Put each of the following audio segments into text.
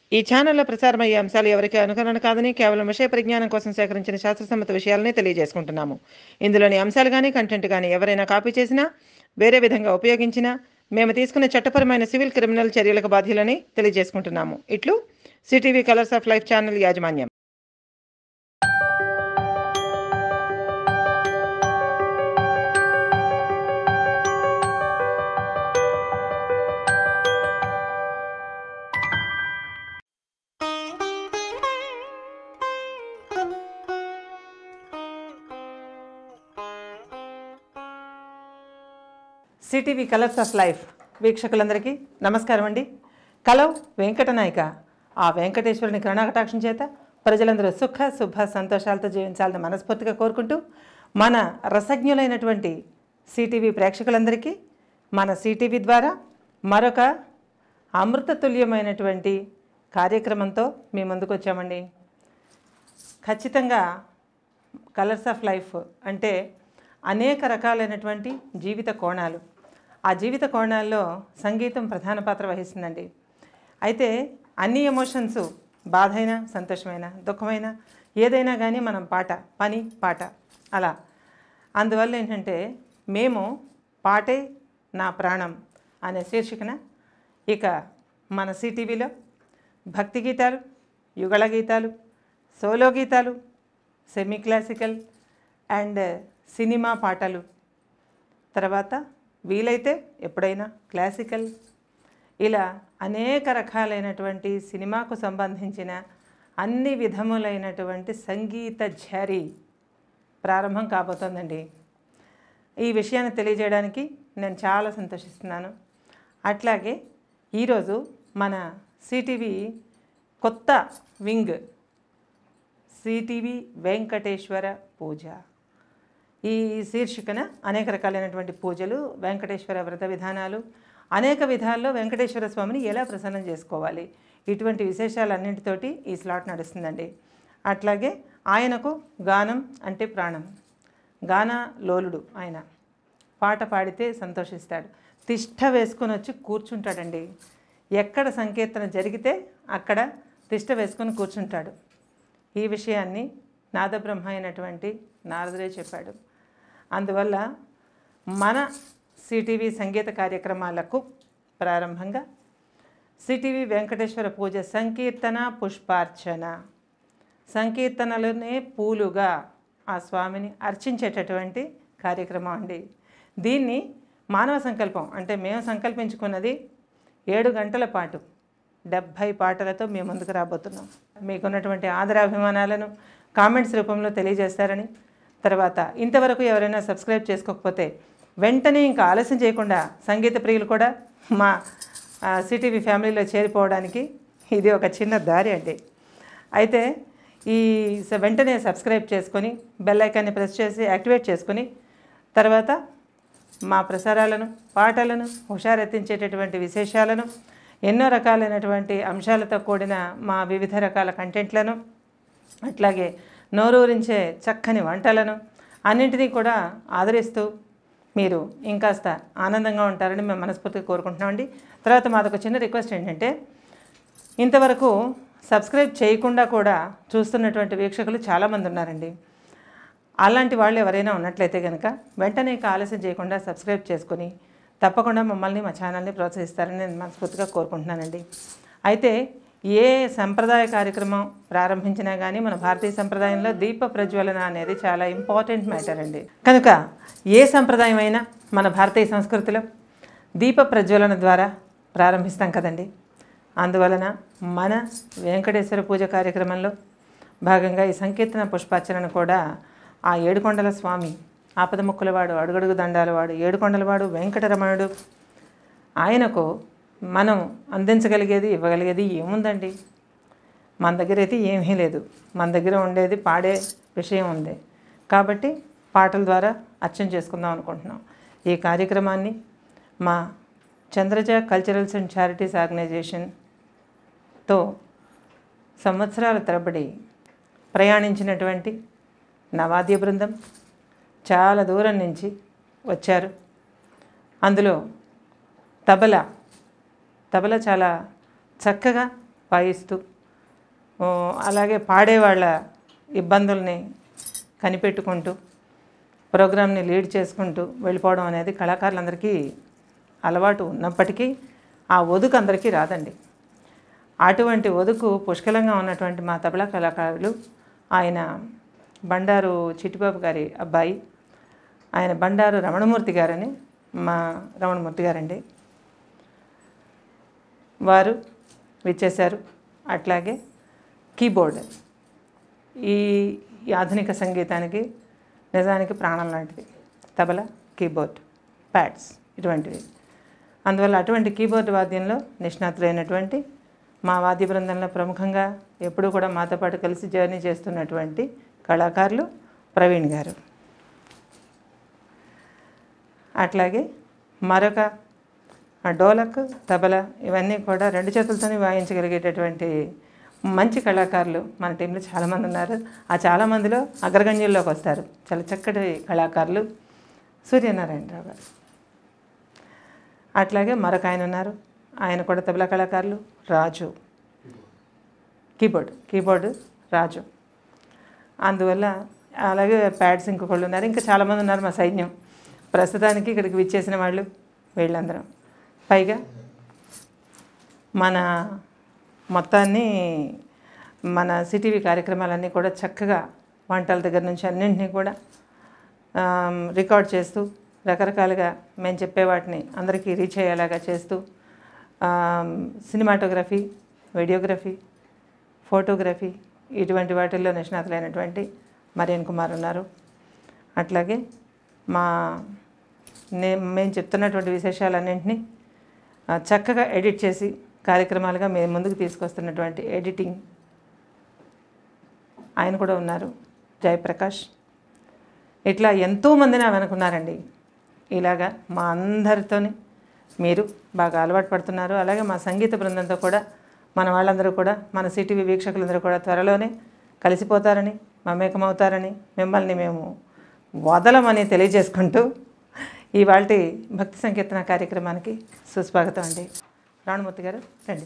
ఈ ఛానల్లో ప్రసారమయ్యే అంశాలు ఎవరికి అనుకరణ కాదని కేవలం విషయ పరిజ్ఞానం కోసం సేకరించిన శాస్త్రసమ్మత విషయాలనే తెలియజేసుకుంటున్నాము ఇందులోని అంశాలు కానీ కంటెంట్ కానీ ఎవరైనా కాపీ చేసినా వేరే విధంగా ఉపయోగించినా మేము తీసుకునే చట్టపరమైన సివిల్ క్రిమినల్ చర్యలకు బాధ్యులని తెలియజేసుకుంటున్నాము ఇట్లు CTV colours of life channel యాజమాన్యం సిటీవీ కలర్స్ ఆఫ్ లైఫ్ వీక్షకులందరికీ నమస్కారం అండి కలవ్ వెంకటనాయక ఆ వెంకటేశ్వరుని కరుణాకటాక్షం చేత ప్రజలందరూ సుఖ శుభ సంతోషాలతో జీవించాలని మనస్ఫూర్తిగా కోరుకుంటూ మన రసజ్ఞులైనటువంటి సిటీవీ ప్రేక్షకులందరికీ మన సిటీవీ ద్వారా మరొక అమృతతుల్యమైనటువంటి కార్యక్రమంతో మీ ముందుకు వచ్చామండి ఖచ్చితంగా కలర్స్ ఆఫ్ లైఫ్ అంటే అనేక రకాలైనటువంటి జీవిత కోణాలు ఆ జీవిత కోణాల్లో సంగీతం ప్రధాన పాత్ర వహిస్తుందండి అయితే అన్ని ఎమోషన్స్ బాధైనా సంతోషమైన దుఃఖమైన ఏదైనా కానీ మనం పాట పని పాట అలా అందువల్ల ఏంటంటే మేము పాటే నా ప్రాణం అనే శీర్షికన ఇక మన సిటీవీలో భక్తి గీతాలు యుగళ గీతాలు సోలో గీతాలు సెమీ క్లాసికల్ అండ్ సినిమా పాటలు తర్వాత వీలైతే ఎప్పుడైనా క్లాసికల్ ఇలా అనేక రకాలైనటువంటి సినిమాకు సంబంధించిన అన్ని విధములైనటువంటి సంగీత ఝరి ప్రారంభం కాబోతోందండి ఈ విషయాన్ని తెలియజేయడానికి నేను చాలా సంతోషిస్తున్నాను అట్లాగే ఈరోజు మన సిటీవీ కొత్త వింగ్ సిటీవీ వెంకటేశ్వర పూజ ఈ శీర్షికన అనేక రకాలైనటువంటి పూజలు వెంకటేశ్వర వ్రత విధానాలు అనేక విధాల్లో వెంకటేశ్వర స్వామిని ఎలా ప్రసన్నం చేసుకోవాలి ఇటువంటి విశేషాలన్నింటితోటి ఈ స్లాట్ నడుస్తుందండి అట్లాగే ఆయనకు గానం అంటే ప్రాణం గాన లోలుడు ఆయన పాట పాడితే సంతోషిస్తాడు తిష్ట వేసుకొని వచ్చి కూర్చుంటాడండి ఎక్కడ సంకీర్తన జరిగితే అక్కడ తిష్ట వేసుకొని కూర్చుంటాడు ఈ విషయాన్ని నాదబ్రహ్మ అయినటువంటి నారదుడే చెప్పాడు అందువల్ల మన సిటీవీ సంగీత కార్యక్రమాలకు ప్రారంభంగా సిటీవీ వెంకటేశ్వర పూజ సంకీర్తన పుష్పార్చన సంకీర్తనలోనే పూలుగా ఆ స్వామిని అర్చించేటటువంటి కార్యక్రమం అండి దీన్ని మానవ సంకల్పం అంటే మేము సంకల్పించుకున్నది ఏడు గంటల పాటు డెబ్భై పాటలతో మేము ముందుకు రాబోతున్నాం మీకున్నటువంటి ఆదరాభిమానాలను కామెంట్స్ రూపంలో తెలియజేస్తారని తర్వాత ఇంతవరకు ఎవరైనా సబ్స్క్రైబ్ చేసుకోకపోతే వెంటనే ఇంకా ఆలస్యం చేయకుండా సంగీత ప్రియులు కూడా మా సిటీవీ ఫ్యామిలీలో చేరిపోవడానికి ఇది ఒక చిన్న దారి అండి అయితే ఈ స- వెంటనే సబ్స్క్రైబ్ చేసుకొని బెల్ ఐకాన్ని ప్రెస్ చేసి యాక్టివేట్ చేసుకొని తర్వాత మా ప్రసారాలను పాటలను హుషారెత్తించేటటువంటి విశేషాలను ఎన్నో రకాలైనటువంటి అంశాలతో కూడిన మా వివిధ రకాల కంటెంట్లను అట్లాగే నోరూరించే చక్కని వంటలను అన్నింటినీ కూడా ఆదరిస్తూ మీరు ఇంకాస్త ఆనందంగా ఉంటారని మేము మనస్ఫూర్తిగా కోరుకుంటున్నామండి తర్వాత మాదొక చిన్న రిక్వెస్ట్ ఏంటంటే ఇంతవరకు సబ్స్క్రైబ్ చేయకుండా కూడా చూస్తున్నటువంటి వీక్షకులు చాలామంది ఉన్నారండి అలాంటి వాళ్ళు ఎవరైనా ఉన్నట్లయితే కనుక వెంటనే ఇక ఆలస్యం చేయకుండా సబ్స్క్రైబ్ చేసుకొని తప్పకుండా మమ్మల్ని మా ఛానల్ని ప్రోత్సహిస్తారని నేను మనస్ఫూర్తిగా కోరుకుంటున్నానండి అయితే ఏ సంప్రదాయ కార్యక్రమం ప్రారంభించినా కానీ మన భారతీయ సంప్రదాయంలో దీప ప్రజ్వలన అనేది చాలా ఇంపార్టెంట్ మ్యాటర్ అండి కనుక ఏ సంప్రదాయం అయినా మన భారతీయ సంస్కృతిలో దీప ప్రజ్వలన ద్వారా ప్రారంభిస్తాం కదండి అందువలన మన వెంకటేశ్వర పూజ కార్యక్రమంలో భాగంగా ఈ సంకీర్తన పుష్పార్చనను కూడా ఆ ఏడుకొండల స్వామి ఆపదముక్కులవాడు అడుగడుగు దండాలవాడు ఏడుకొండలవాడు వెంకటరమణుడు ఆయనకు మనం అందించగలిగేది ఇవ్వగలిగేది ఏముందండి మన దగ్గర అయితే ఏమీ లేదు మన దగ్గర ఉండేది పాడే విషయం ఉంది కాబట్టి పాటల ద్వారా అర్చన చేసుకుందాం అనుకుంటున్నాం ఈ కార్యక్రమాన్ని మా చంద్రజ కల్చరల్స్ అండ్ చారిటీస్ ఆర్గనైజేషన్తో సంవత్సరాల తరబడి ప్రయాణించినటువంటి నవాద్య బృందం చాలా దూరం నుంచి వచ్చారు అందులో తబలా తబలా చాలా చక్కగా వాయిస్తూ ఓ, అలాగే పాడేవాళ్ళ ఇబ్బందుల్ని కనిపెట్టుకుంటూ ప్రోగ్రామ్ని లీడ్ చేసుకుంటూ వెళ్ళిపోవడం అనేది కళాకారులందరికీ అలవాటు ఉన్నప్పటికీ ఆ ఒదుకు అందరికీ రాదండి అటువంటి ఒదుకు పుష్కలంగా ఉన్నటువంటి మా తబలా కళాకారులు ఆయన బండారు చిట్టిబాబు గారి అబ్బాయి ఆయన బండారు రమణమూర్తి గారని మా రమణమూర్తి గారండి వారు విచ్చేశారు అట్లాగే కీబోర్డ్ ఈ ఈ ఆధునిక సంగీతానికి నిజానికి ప్రాణం లాంటిది తబల కీబోర్డ్ ప్యాడ్స్ ఇటువంటివి అందువల్ల అటువంటి కీబోర్డ్ వాద్యంలో నిష్ణాతులైనటువంటి మా వాద్య బృందంలో ప్రముఖంగా ఎప్పుడూ కూడా మాతో పాటు కలిసి జర్నీ చేస్తున్నటువంటి కళాకారులు ప్రవీణ్ గారు అట్లాగే మరొక ఆ డోలక్ తబల ఇవన్నీ కూడా రెండు చేతులతోనే వాయించగలిగేటటువంటి మంచి కళాకారులు మన టీంలో చాలామంది ఉన్నారు ఆ చాలామందిలో అగ్రగణ్యుల్లోకి వస్తారు చాలా చక్కటి కళాకారులు సూర్యనారాయణరావు గారు అట్లాగే మరొక ఆయన ఉన్నారు ఆయన కూడా తబలా కళాకారులు రాజు కీబోర్డ్ కీబోర్డ్ రాజు అందువల్ల అలాగే ప్యాడ్స్ ఇంకొకళ్ళు ఉన్నారు ఇంకా చాలామంది ఉన్నారు మా సైన్యం ప్రస్తుతానికి ఇక్కడికి విచ్చేసిన వాళ్ళు వీళ్ళందరం పైగా మన మొత్తాన్ని మన సిటీవీ కార్యక్రమాలన్నీ కూడా చక్కగా వంటల దగ్గర నుంచి అన్నింటినీ కూడా ఆమ్, రికార్డ్ చేస్తూ రకరకాలుగా మేము చెప్పే వాటిని అందరికీ రీచ్ అయ్యేలాగా చేస్తూ ఆమ్, సినిమాటోగ్రఫీ వీడియోగ్రఫీ ఫోటోగ్రఫీ ఇటువంటి వాటిల్లో నిష్ణాతులైనటువంటి మరియన్ కుమార్ ఉన్నారు అట్లాగే మా నే మేము చెప్తున్నటువంటి విశేషాలన్నింటినీ ఆ, చక్కగా ఎడిట్ చేసి కార్యక్రమాలుగా మేము ముందుకు తీసుకొస్తున్నటువంటి ఎడిటింగ్ ఆయన కూడా ఉన్నారు జయప్రకాష్ ఇట్లా ఎంతోమంది నా వెనుకున్నారండి ఇలాగా మా అందరితోని మీరు బాగా అలవాటు పడుతున్నారు అలాగే మా సంగీత బృందంతో కూడా మన వాళ్ళందరూ కూడా మన సిటీవీ వీక్షకులందరూ కూడా త్వరలోనే కలిసిపోతారని మమేకమవుతారని మిమ్మల్ని మేము వదలమని తెలియజేసుకుంటూ ఇవాళ భక్తి సంకీర్తన కార్యక్రమానికి సుస్వాగతం అండి రాణమూర్తి గారు రండి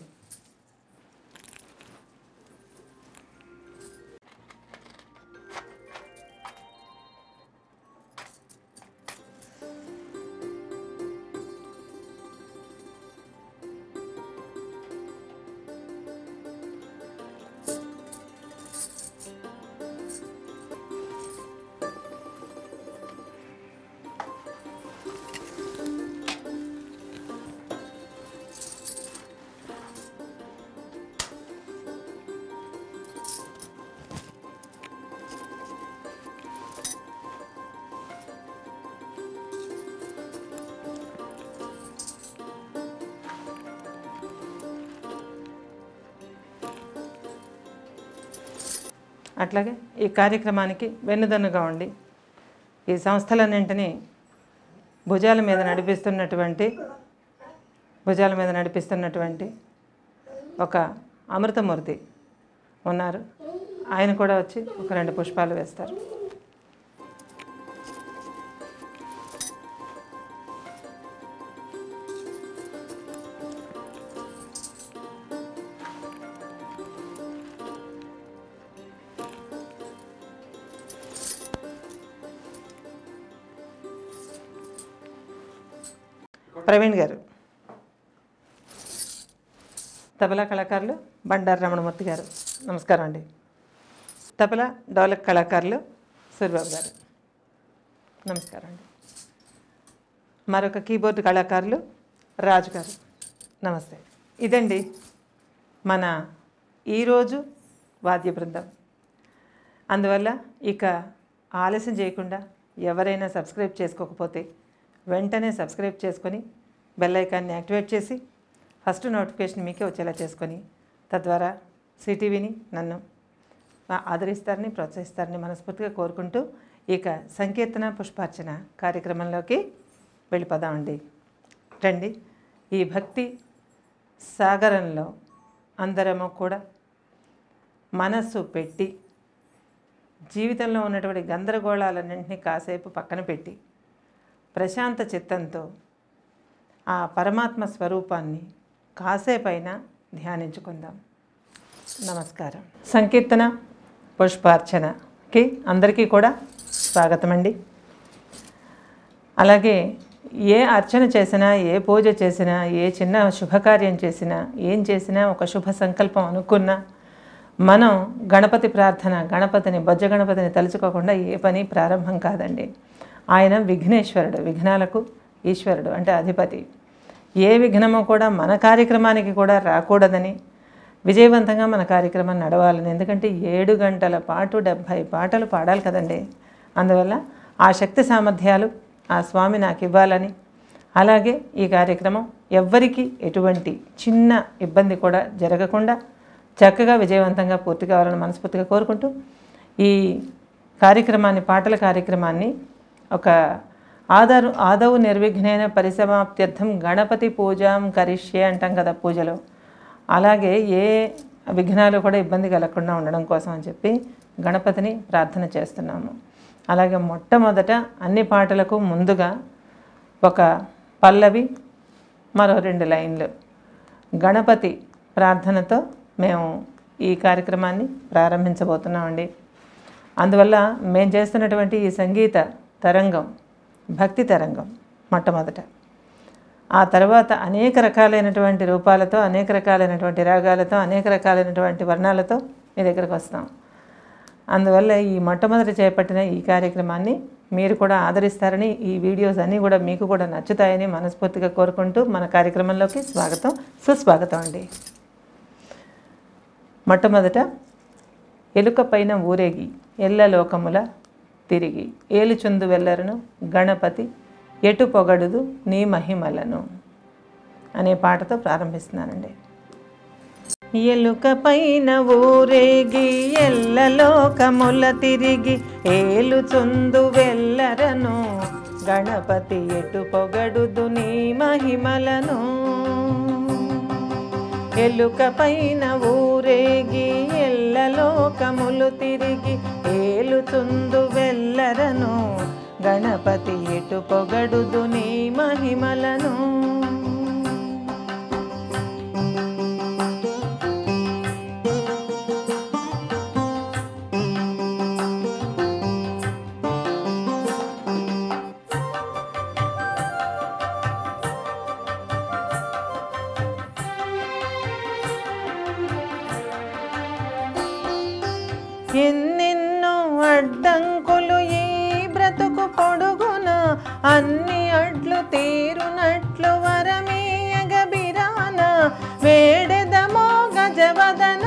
అట్లాగే ఈ కార్యక్రమానికి వెన్నుదన్నుగా ఉండి ఈ సంస్థలన్నింటినీ భుజాల మీద నడిపిస్తున్నటువంటి భుజాల మీద నడిపిస్తున్నటువంటి ఒక అమృతమూర్తి ఉన్నారు ఆయన కూడా వచ్చి ఒక రెండు పుష్పాలు వేస్తారు ప్రవీణ్ గారు తబలా కళాకారులు బండారు రమణమూర్తి గారు నమస్కారం అండి తబలా డోలక్ కళాకారులు సూర్యబాబు గారు నమస్కారం అండి మరొక కీబోర్డ్ కళాకారులు రాజు గారు నమస్తే ఇదండి మన ఈరోజు వాద్య బృందం అందువల్ల ఇక ఆలస్యం చేయకుండా ఎవరైనా సబ్స్క్రైబ్ చేసుకోకపోతే వెంటనే సబ్స్క్రైబ్ చేసుకొని బెల్ ఐకాన్ని యాక్టివేట్ చేసి ఫస్ట్ నోటిఫికేషన్ మీకే వచ్చేలా చేసుకొని తద్వారా సిటీవీని నన్ను ఆ- ఆదరిస్తారని ప్రోత్సహిస్తారని మనస్ఫూర్తిగా కోరుకుంటూ ఇక సంకీర్తన పుష్పార్చన కార్యక్రమంలోకి వెళ్ళిపోదామండి రండి ఈ భక్తి సాగరంలో అందరము కూడా మనస్సు పెట్టి జీవితంలో ఉన్నటువంటి గందరగోళాలన్నింటినీ కాసేపు పక్కన పెట్టి ప్రశాంత చిత్తంతో ఆ పరమాత్మ స్వరూపాన్ని కాసేపైనా ధ్యానించుకుందాం నమస్కారం సంకీర్తన పుష్పార్చనకి అందరికీ కూడా స్వాగతం అండి అలాగే ఏ అర్చన చేసినా ఏ పూజ చేసినా ఏ చిన్న శుభకార్యం చేసినా ఏం చేసినా ఒక శుభ సంకల్పం అనుకున్నా మనం గణపతి ప్రార్థన గణపతిని బొజ్జ గణపతిని తలుచుకోకుండా ఏ పని ప్రారంభం కాదండి ఆయన విఘ్నేశ్వరుడు విఘ్నాలకు ఈశ్వరుడు అంటే అధిపతి ఏ విఘ్నము కూడా మన కార్యక్రమానికి కూడా రాకూడదని విజయవంతంగా మన కార్యక్రమం నడవాలని ఎందుకంటే ఏడు గంటల పాటు డెబ్భై పాటలు పాడాలి కదండి అందువల్ల ఆ శక్తి సామర్థ్యాలు ఆ స్వామి నాకు ఇవ్వాలని అలాగే ఈ కార్యక్రమం ఎవ్వరికీ ఎటువంటి చిన్న ఇబ్బంది కూడా జరగకుండా చక్కగా విజయవంతంగా పూర్తి కావాలని మనస్ఫూర్తిగా కోరుకుంటూ ఈ కార్యక్రమాన్ని పాటల కార్యక్రమాన్ని ఒక ఆధారు ఆదవు నిర్విఘ్నైన పరిసమాప్త్యర్థం గణపతి పూజాం కరిష్యే అంటాం కదా పూజలో అలాగే ఏ విఘ్నాలు కూడా ఇబ్బంది కలగకుండా ఉండడం కోసం అని చెప్పి గణపతిని ప్రార్థన చేస్తున్నాము అలాగే మొట్టమొదట అన్ని పాటలకు ముందుగా ఒక పల్లవి మరో రెండు లైన్లు గణపతి ప్రార్థనతో మేము ఈ కార్యక్రమాన్ని ప్రారంభించబోతున్నామండి అందువల్ల మేము చేస్తున్నటువంటి ఈ సంగీత తరంగం భక్తి తరంగం మొట్టమొదట ఆ తర్వాత అనేక రకాలైనటువంటి రూపాలతో అనేక రకాలైనటువంటి రాగాలతో అనేక రకాలైనటువంటి వర్ణాలతో మీ దగ్గరకు వస్తాం అందువల్ల ఈ మొట్టమొదటి చేపట్టిన ఈ కార్యక్రమాన్ని మీరు కూడా ఆదరిస్తారని ఈ వీడియోస్ అన్నీ కూడా మీకు కూడా నచ్చుతాయని మనస్ఫూర్తిగా కోరుకుంటూ మన కార్యక్రమంలోకి స్వాగతం సుస్వాగతం అండి మొట్టమొదట ఎలుక పైన ఊరేగి ఎల్ల లోకముల తిరిగి ఏలుచుందు వెళ్ళరను గణపతి ఎటు పొగడుదు నీ మహిమలను అనే పాటతో ప్రారంభిస్తున్నానండి ఎలుక పైన ఊరేగి ఎల్ల లోకముల తిరిగి ఏలుచుందు వెళ్ళరను గణపతి ఎటు పొగడుదు నీ మహిమలను ఎలుక పైన ఊరేగి ఎల్ల లోకములు తిరిగి ఏలుచుందు వెళ్ళరను గణపతి ఎటు పొగడుదు నీ మహిమలను ఎన్నెన్నో అడ్డంకులు ఈ బ్రతుకు పొడుగున అన్ని అడ్లు తీరునట్లు వరమేయగ బిరాన వేడెదమో గజవదన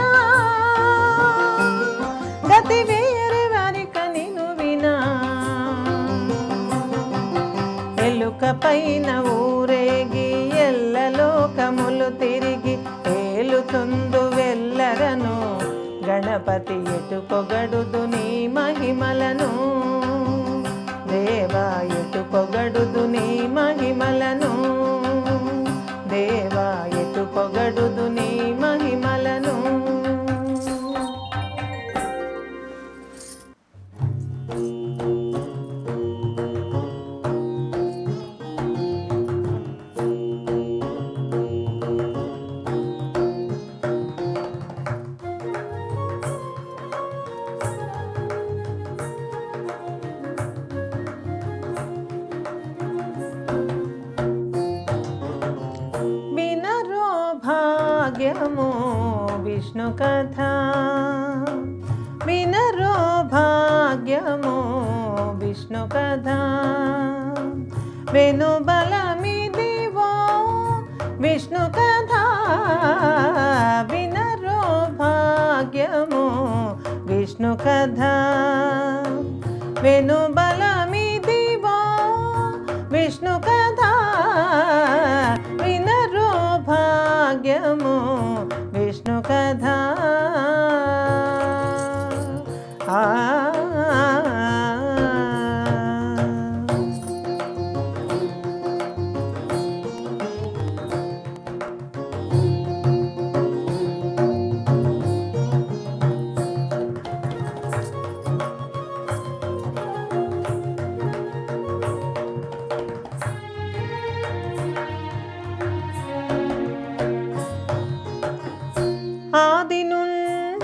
గతి వేరే వారిక నిను వినా ఎలుక పైన ఊరేగి ఎల్ల లోకములు తిరిగి ఏలుతుందు వెళ్ళరను గణపతి ఎటు పొగడుదు నీ మహిమలను దేవా ఎటు పొగడుదు నీ మహిమలను దేవా ఎటు పొగడుదు నీ మహిమలను వినరో భాగ్యము విష్ణు కథ వినరో భాగ్యము విష్ణు కథ వెను బలమిదివో విష్ణు కథ వినరో భాగ్యము విష్ణు కథ వెను బలమిదివో విష్ణు కథ వినరో భాగ్యము విష్ణు కథ ఆ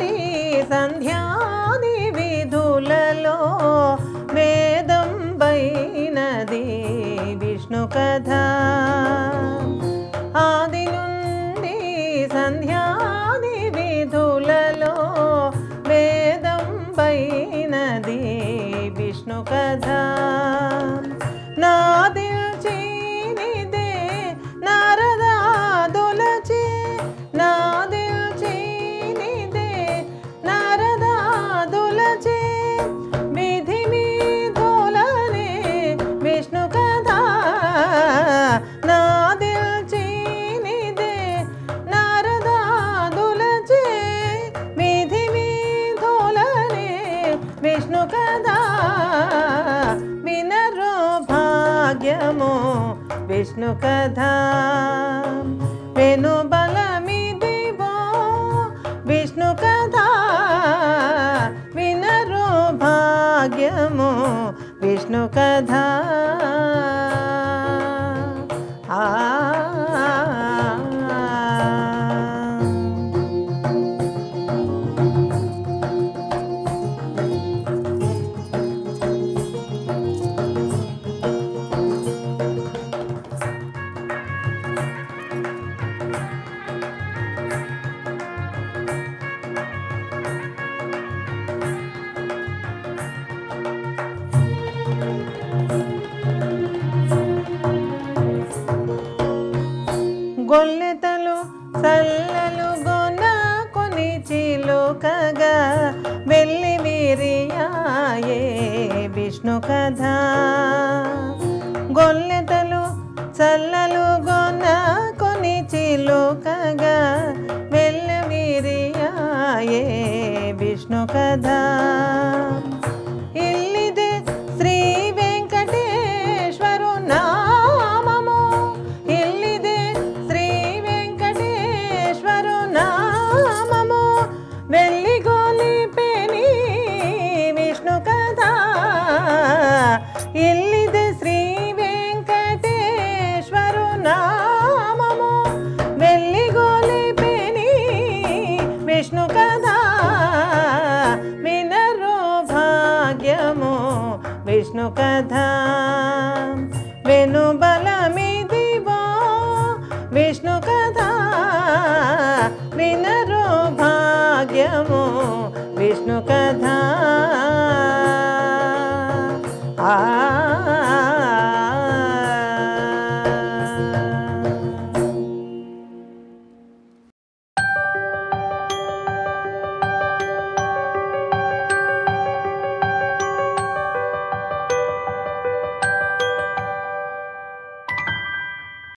సంధ్యాది విధులలో వేదం బైనది విష్ణు కథ ఆది నుండి సంధ్యాది విధులలో వేదం బైనది విష్ణు కథ నాదిల్చీనిదే నారదాదులచే నాదిల్చీనిదే నారదాదులచే విధి మీదోలనే విష్ణు కథ నాదిల్చీనిదే నారదాదులచే విధి మీదోలనే విష్ణు కథ వినరో భాగ్యము విష్ణు కథ వెను బలమిదివో విష్ణు కథ వినరో భాగ్యము విష్ణు కథ ఆ గొల్లెతలు సల్లలు గొన కొని చిలుకగా వెళ్ళి వీరియాయే విష్ణు కథ గొల్లెతలు చల్లలు గొన కొని చిలుకగా వెళ్ళి వీరియాయే విష్ణు కథ ఇల్లిదే శ్రీ వెంకటేశ్వరు నామము ఇల్లిదే శ్రీ వెంకటేశ్వరు నామము వెళ్ళి గోలిపెని విష్ణు కథ ఇల్లిదే శ్రీ వెంకటేశ్వరు నామము వెళ్ళి గోలిపెని విష్ణు కథ వినరో భాగ్యము విష్ణు కథ వెను బలమిదివో విష్ణు కథ వినరో భాగ్యము విష్ణు కథ